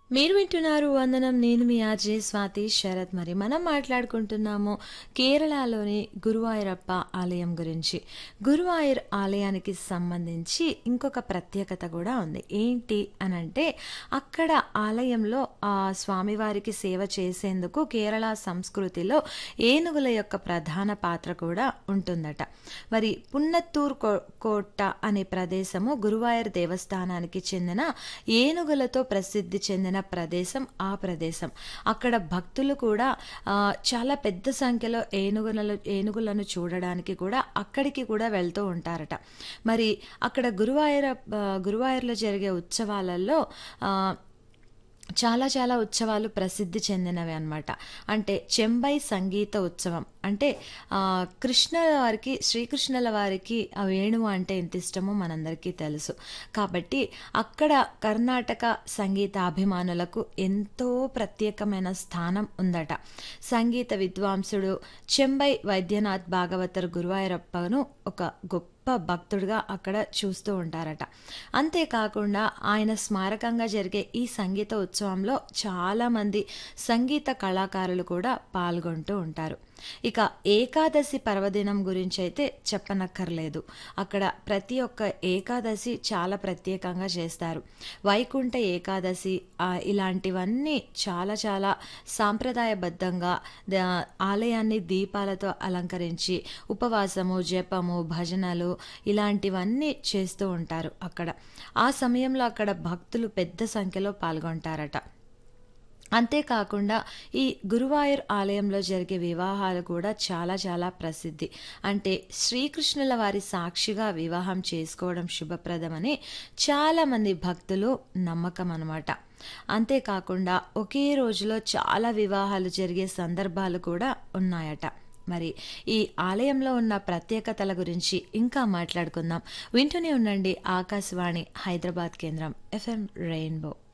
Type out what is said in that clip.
మీరు వింటున్నారు వందనం నేను మీ ఆర్జే స్వాతి శరత్ మరి మనం మాట్లాడుకుంటున్నాము కేరళలోని గురువాయూరప్ప ఆలయం గురించి గురువాయూర్ ఆలయానికి సంబంధించి ఇంకొక ప్రత్యేకత కూడా ఉంది ఏంటి అని అంటే అక్కడ ఆలయంలో ఆ స్వామివారికి సేవ చేసేందుకు కేరళ సంస్కృతిలో ఏనుగుల యొక్క ప్రధాన పాత్ర కూడా ఉంటుందట మరి పున్నత్తూర్ కో- కోట అనే ప్రదేశము గురువాయూర్ దేవస్థానానికి చెందిన ఏనుగులతో ప్రసిద్ధి చెందిన ప్రదేశం ఆ ప్రదేశం అక్కడ భక్తులు కూడా ఆ, చాలా పెద్ద సంఖ్యలో ఏనుగులను ఏనుగులను చూడడానికి కూడా అక్కడికి కూడా వెళ్తూ ఉంటారట మరి అక్కడ గురువాయూర ఆ, గురువాయూర్లో జరిగే ఉత్సవాలలో ఆ, చాలా చాలా ఉత్సవాలు ప్రసిద్ధి చెందినవి అన్నమాట అంటే చెంబై సంగీత ఉత్సవం అంటే ఆ, కృష్ణ వారికి శ్రీకృష్ణుల వారికి ఆ వేణువు అంటే ఎంత ఇష్టమో మనందరికీ తెలుసు కాబట్టి అక్కడ కర్ణాటక సంగీత అభిమానులకు ఎంతో ప్రత్యేకమైన స్థానం ఉందట సంగీత విద్వాంసుడు చెంబై వైద్యనాథ్ భాగవతర్ గురువాయూరప్పను ఒక గొప్ప భక్తుడిగా అక్కడ చూస్తూ ఉంటారట అంతేకాకుండా ఆయన స్మారకంగా జరిగే ఈ సంగీత ఉత్సవంలో చాలామంది సంగీత కళాకారులు కూడా పాల్గొంటూ ఉంటారు ఇక ఏకాదశి పర్వదినం గురించి అయితే చెప్పనక్కర్లేదు అక్కడ ప్రతి ఒక్క ఏకాదశి చాలా ప్రత్యేకంగా చేస్తారు వైకుంఠ ఏకాదశి ఆ, ఇలాంటివన్నీ చాలా చాలా సాంప్రదాయబద్ధంగా ద- ఆలయాన్ని దీపాలతో అలంకరించి ఉపవాసము జపము భజనలు ఇలాంటివన్నీ చేస్తూ ఉంటారు అక్కడ ఆ సమయంలో అక్కడ భక్తులు పెద్ద సంఖ్యలో పాల్గొంటారట అంతేకాకుండా ఈ గురువాయూర్ ఆలయంలో జరిగే వివాహాలు కూడా చాలా చాలా ప్రసిద్ధి అంటే శ్రీకృష్ణుల వారి సాక్షిగా వివాహం చేసుకోవడం శుభప్రదమని చాలామంది భక్తులు నమ్మకం అన్నమాట అంతేకాకుండా ఒకే రోజులో చాలా వివాహాలు జరిగే సందర్భాలు కూడా ఉన్నాయట మరి ఈ ఆలయంలో ఉన్న ప్రత్యేకతల గురించి ఇంకా మాట్లాడుకుందాం వింటూనే ఉండండి ఆకాశవాణి హైదరాబాద్ కేంద్రం ఎఫ్ఎం రెయిన్బో